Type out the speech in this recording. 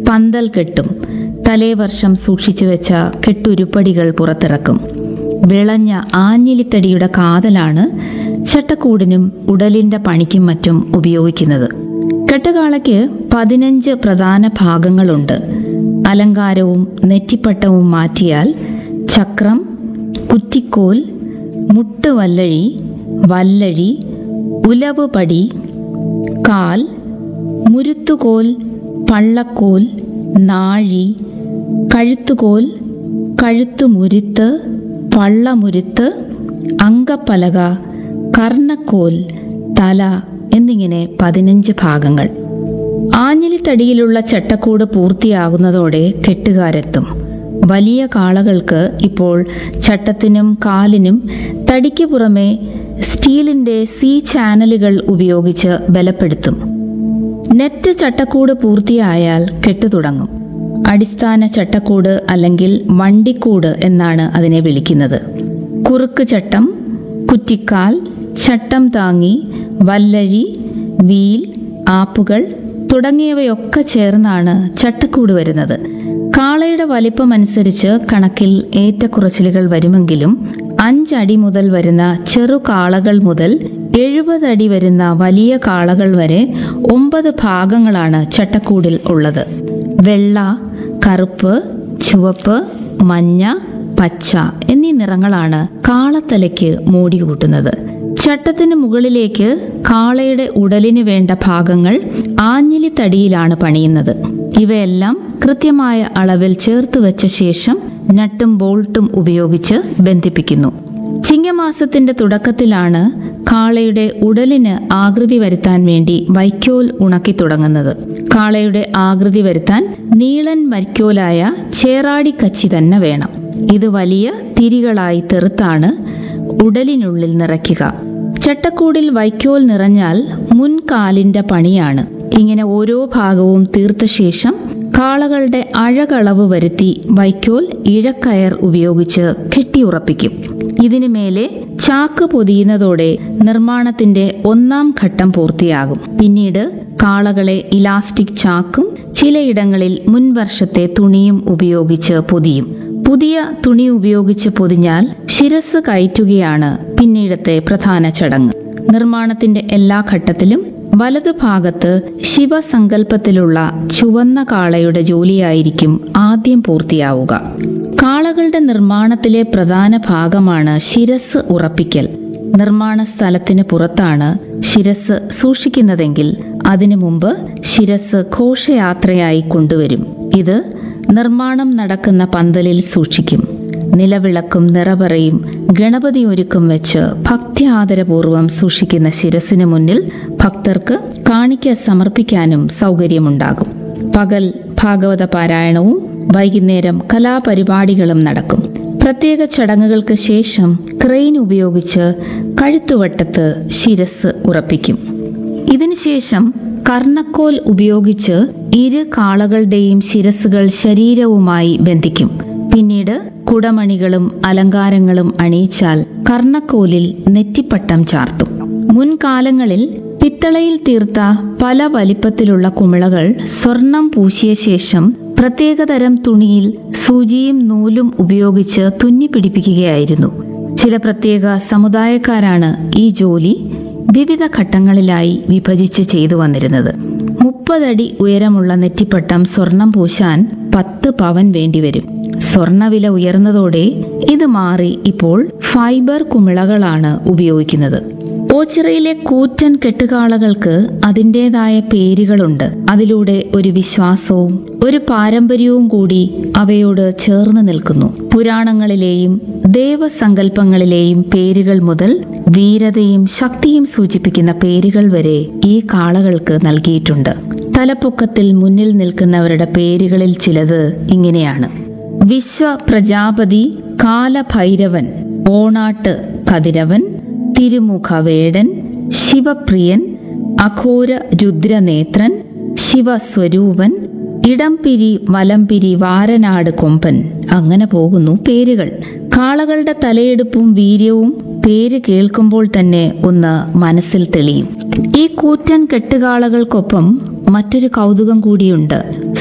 പന്തൽ കെട്ടും തലേവർഷം സൂക്ഷിച്ചു വെച്ച കെട്ടുരുപ്പടികൾ പുറത്തിറക്കും വിളഞ്ഞ ആഞ്ഞിലിത്തടിയുടെ കാതലാണ് ചട്ടക്കൂടിനും ഉടലിന്റെ പണിക്കും മറ്റും ഉപയോഗിക്കുന്നത് കെട്ടുകാളയ്ക്ക് പതിനഞ്ച് പ്രധാന ഭാഗങ്ങളുണ്ട് അലങ്കാരവും നെറ്റിപ്പട്ടവും മാറ്റിയാൽ ചക്രം കുറ്റിക്കോൽ മുട്ടുവല്ലഴി വല്ലഴി ഉലവുപടി കാൽ മുരുത്തുകോൽ പള്ളക്കോൽ നാഴി കഴുത്തുകോൽ കഴുത്തുമുരുത്ത് പള്ളമുരുത്ത് അങ്കപ്പലക കർണക്കോൽ തല എന്നിങ്ങനെ പതിനഞ്ച് ഭാഗങ്ങൾ ആഞ്ഞിലിത്തടിയിലുള്ള ചട്ടക്കൂട് പൂർത്തിയാകുന്നതോടെ കെട്ടുകാരെത്തും വലിയ കാളകൾക്ക് ഇപ്പോൾ ചട്ടത്തിനും കാലിനും തടിക്ക് പുറമെ സ്റ്റീലിന്റെ സി ചാനലുകൾ ഉപയോഗിച്ച് ബലപ്പെടുത്തും നെറ്റ് ചട്ടക്കൂട് പൂർത്തിയായാൽ കെട്ടു തുടങ്ങും അടിസ്ഥാന ചട്ടക്കൂട് അല്ലെങ്കിൽ വണ്ടിക്കൂട് എന്നാണ് അതിനെ വിളിക്കുന്നത് കുറുക്ക് ചട്ടം കുറ്റിക്കാൽ ചട്ടം താങ്ങി വല്ലഴി വീൽ ആപ്പുകൾ തുടങ്ങിയവയൊക്കെ ചേർന്നാണ് ചട്ടക്കൂട് വരുന്നത് കാളയുടെ വലിപ്പമനുസരിച്ച് കണക്കിൽ ഏറ്റക്കുറച്ചിലുകൾ വരുമെങ്കിലും അഞ്ചടി മുതൽ വരുന്ന ചെറു കാളകൾ മുതൽ എഴുപത് അടി വരുന്ന വലിയ കാളകൾ വരെ ഒമ്പത് ഭാഗങ്ങളാണ് ചട്ടക്കൂടിൽ ഉള്ളത് വെള്ള കറുപ്പ് ചുവപ്പ് മഞ്ഞ പച്ച എന്നീ നിറങ്ങളാണ് കാളത്തലയ്ക്ക് മൂടി കൂട്ടുന്നത് ചട്ടത്തിന് മുകളിലേക്ക് കാളയുടെ ഉടലിന് വേണ്ട ഭാഗങ്ങൾ ആഞ്ഞിലി തടിയിലാണ് പണിയുന്നത് ഇവയെല്ലാം കൃത്യമായ അളവിൽ ചേർത്ത് വെച്ച ശേഷം നട്ടും ബോൾട്ടും ഉപയോഗിച്ച് ബന്ധിപ്പിക്കുന്നു ചിങ്ങമാസത്തിന്റെ തുടക്കത്തിലാണ് കാളയുടെ ഉടലിന് ആകൃതി വരുത്താൻ വേണ്ടി വൈക്കോൽ ഉണക്കി തുടങ്ങുന്നത് കാളയുടെ ആകൃതി വരുത്താൻ നീളൻ വൈക്കോലായ ചേറാടി കച്ചി തന്നെ വേണം ഇത് വലിയ തിരികളായി തെറുത്താണ് ഉടലിനുള്ളിൽ നിറയ്ക്കുക ചട്ടക്കൂടിൽ വൈക്കോൽ നിറഞ്ഞാൽ മുൻകാലിന്റെ പണിയാണ് ഇങ്ങനെ ഓരോ ഭാഗവും തീർത്ത ശേഷം കാളകളുടെ അഴകളവ് വരുത്തി വൈക്കോൽ ഇഴക്കയർ ഉപയോഗിച്ച് കെട്ടിയുറപ്പിക്കും ഇതിനു മേലെ ചാക്ക് പൊതിയുന്നതോടെ നിർമ്മാണത്തിന്റെ ഒന്നാം ഘട്ടം പൂർത്തിയാകും പിന്നീട് കാളകളെ ഇലാസ്റ്റിക് ചാക്കും ചിലയിടങ്ങളിൽ മുൻവർഷത്തെ തുണിയും ഉപയോഗിച്ച് പൊതിയും പുതിയ തുണി ഉപയോഗിച്ച് പൊതിഞ്ഞാൽ ശിരസ് കയറ്റുകയാണ് പിന്നീടത്തെ പ്രധാന ചടങ്ങ് നിർമ്മാണത്തിന്റെ എല്ലാ ഘട്ടത്തിലും വലതു ഭാഗത്ത് ശിവസങ്കല്പത്തിലുള്ള ചുവന്ന കാളയുടെ ജോലിയായിരിക്കും ആദ്യം പൂർത്തിയാവുക കാളകളുടെ നിർമ്മാണത്തിലെ പ്രധാന ഭാഗമാണ് ശിരസ് ഉറപ്പിക്കൽ നിർമ്മാണ സ്ഥലത്തിന് പുറത്താണ് ശിരസ് സൂക്ഷിക്കുന്നതെങ്കിൽ അതിനു മുമ്പ് ശിരസ് ഘോഷയാത്രയായി കൊണ്ടുവരും ഇത് നിർമ്മാണം നടക്കുന്ന പന്തലിൽ സൂക്ഷിക്കും നിലവിളക്കും നിറപറയും ഗണപതി ഒരുക്കും വെച്ച് ഭക്തി ആദരപൂർവ്വം സൂക്ഷിക്കുന്ന ശിരസിന് മുന്നിൽ ഭക്തർക്ക് കാണിക്ക സമർപ്പിക്കാനും സൗകര്യമുണ്ടാകും പകൽ ഭാഗവത പാരായണവും വൈകുന്നേരം കലാപരിപാടികളും നടക്കും പ്രത്യേക ചടങ്ങുകൾക്ക് ശേഷം ക്രെയിൻ ഉപയോഗിച്ച് കഴുത്തുവട്ടത്ത് ശിരസ് ഉറപ്പിക്കും ഇതിനുശേഷം കർണക്കോൽ ഉപയോഗിച്ച് ഇരു കാളകളുടെയും ശിരസുകൾ ശരീരവുമായി ബന്ധിക്കും പിന്നീട് കുടമണികളും അലങ്കാരങ്ങളും അണിയിച്ചാൽ കർണക്കോലിൽ നെറ്റിപ്പട്ടം ചാർത്തും മുൻകാലങ്ങളിൽ പിത്തളയിൽ തീർത്ത പല വലിപ്പത്തിലുള്ള കുമിളകൾ സ്വർണം പൂശിയ ശേഷം പ്രത്യേകതരം തുണിയിൽ സൂചിയും നൂലും ഉപയോഗിച്ച് തുന്നിപ്പിടിപ്പിക്കുകയായിരുന്നു ചില പ്രത്യേക സമുദായക്കാരാണ് ഈ ജോലി വിവിധ ഘട്ടങ്ങളിലായി വിഭജിച്ച് ചെയ്തു വന്നിരുന്നത് മുപ്പതടി ഉയരമുള്ള നെറ്റിപ്പട്ടം സ്വർണം പൂശാൻ പത്ത് പവൻ വേണ്ടിവരും സ്വർണവില ഉയർന്നതോടെ ഇത് മാറി ഇപ്പോൾ ഫൈബർ കുമിളകളാണ് ഉപയോഗിക്കുന്നത് ഓച്ചിറയിലെ കൂറ്റൻ കെട്ടുകാളകൾക്ക് അതിൻ്റെതായ പേരുകളുണ്ട് അതിലൂടെ ഒരു വിശ്വാസവും ഒരു പാരമ്പര്യവും കൂടി അവയോട് ചേർന്ന് നിൽക്കുന്നു പുരാണങ്ങളിലെയും ദേവസങ്കല്പങ്ങളിലെയും പേരുകൾ മുതൽ വീരതയും ശക്തിയും സൂചിപ്പിക്കുന്ന പേരുകൾ വരെ ഈ കാളകൾക്ക് നൽകിയിട്ടുണ്ട് തലപ്പൊക്കത്തിൽ മുന്നിൽ നിൽക്കുന്നവരുടെ പേരുകളിൽ ചിലത് ഇങ്ങനെയാണ് വിശ്വ പ്രജാപതി കാലഭൈരവൻ ഓണാട്ട് കതിരവൻ തിരുമുഖവേടൻ ശിവപ്രിയൻ അഘോര രുദ്രനേത്രൻ ശിവസ്വരൂപൻ ഇടംപിരി വലംപിരി വാരനാട് കൊമ്പൻ അങ്ങനെ പോകുന്നു പേരുകൾ കാളകളുടെ തലയെടുപ്പും വീര്യവും പേര് കേൾക്കുമ്പോൾ തന്നെ ഒന്ന് മനസ്സിൽ തെളിയും ഈ കൂറ്റൻ കെട്ടുകാളകൾക്കൊപ്പം മറ്റൊരു കൗതുകം കൂടിയുണ്ട്